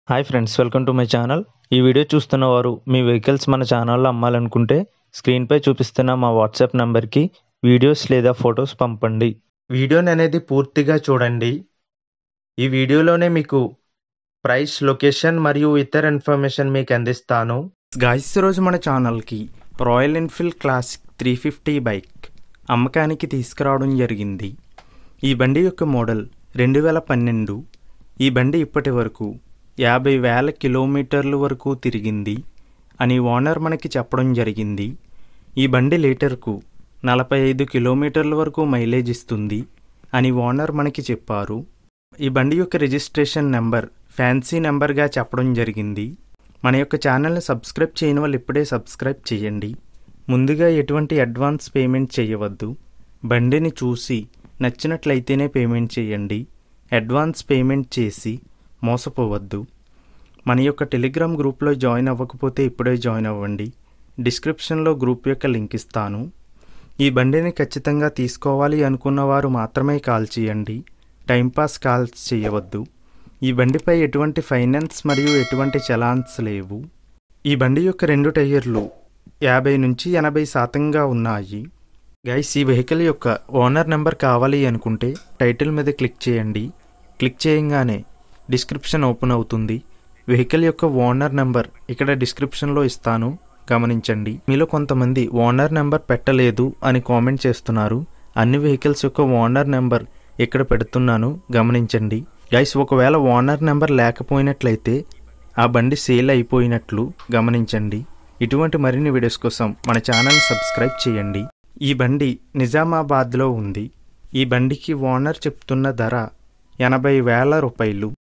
hi friends welcome to my channel ఈ video చూస్తున్న వారు మీ వెహికల్స్ మన ఛానల్లో అమ్మాలనుకుంటే స్క్రీన్పై చూపిస్తున్న మా వాట్సాప్ నంబర్కి వీడియోస్ లేదా ఫొటోస్ పంపండి వీడియోని అనేది పూర్తిగా చూడండి ఈ వీడియోలోనే మీకు ప్రైస్ లొకేషన్ మరియు ఇతర ఇన్ఫర్మేషన్ మీకు అందిస్తాను గాయస్ రోజు మన ఛానల్కి Royal Enfield classic three fifty bike అమ్మకానికి తీసుకురావడం జరిగింది ఈ బండి యొక్క మోడల్ రెండు వేల పన్నెండు ఈ బండి ఇప్పటి వరకు యాభై వేల కిలోమీటర్ల వరకు తిరిగింది అని ఓనర్ మనకి చెప్పడం జరిగింది ఈ బండి లీటర్కు నలభై ఐదు కిలోమీటర్ల వరకు మైలేజ్ ఇస్తుంది అని ఓనర్ మనకి చెప్పారు ఈ బండి యొక్క రిజిస్ట్రేషన్ నెంబర్ ఫ్యాన్సీ నెంబర్గా చెప్పడం జరిగింది మన యొక్క ఛానల్ని సబ్స్క్రైబ్ చేయని వాళ్ళు ఇప్పుడే సబ్స్క్రైబ్ చేయండి ముందుగా ఎటువంటి అడ్వాన్స్ పేమెంట్ చేయవద్దు బండిని చూసి నచ్చినట్లయితేనే పేమెంట్ చేయండి అడ్వాన్స్ పేమెంట్ చేసి మోసపోవద్దు మన యొక్క టెలిగ్రామ్ గ్రూప్లో జాయిన్ అవ్వకపోతే ఇప్పుడే జాయిన్ అవ్వండి డిస్క్రిప్షన్లో గ్రూప్ యొక్క లింక్ ఇస్తాను ఈ బండిని ఖచ్చితంగా తీసుకోవాలి అనుకున్న వారు మాత్రమే కాల్ చేయండి టైంపాస్ కాల్స్ చేయవద్దు ఈ బండిపై ఎటువంటి ఫైనాన్స్ మరియు ఎటువంటి చలాన్స్ లేవు ఈ బండి యొక్క రెండు టైర్లు యాభై నుంచి ఎనభై శాతంగా ఉన్నాయి గైస్ ఈ వెహికల్ యొక్క ఓనర్ నెంబర్ కావాలి అనుకుంటే టైటిల్ మీద క్లిక్ చేయండి క్లిక్ చేయంగానే డిస్క్రిప్షన్ ఓపెన్ అవుతుంది వెహికల్ యొక్క ఓనర్ నెంబర్ ఇక్కడ డిస్క్రిప్షన్లో ఇస్తాను గమనించండి మీలో కొంతమంది ఓనర్ నెంబర్ పెట్టలేదు అని కామెంట్ చేస్తున్నారు అన్ని వెహికల్స్ యొక్క ఓనర్ నెంబర్ ఇక్కడ పెడుతున్నాను గమనించండి గైస్ ఒకవేళ ఓనర్ నెంబర్ లేకపోయినట్లయితే ఆ బండి సేల్ అయిపోయినట్లు గమనించండి ఇటువంటి మరిన్ని వీడియోస్ కోసం మన ఛానల్ సబ్స్క్రైబ్ చేయండి ఈ బండి నిజామాబాద్లో ఉంది ఈ బండికి ఓనర్ చెప్తున్న ధర ఎనభై వేల రూపాయలు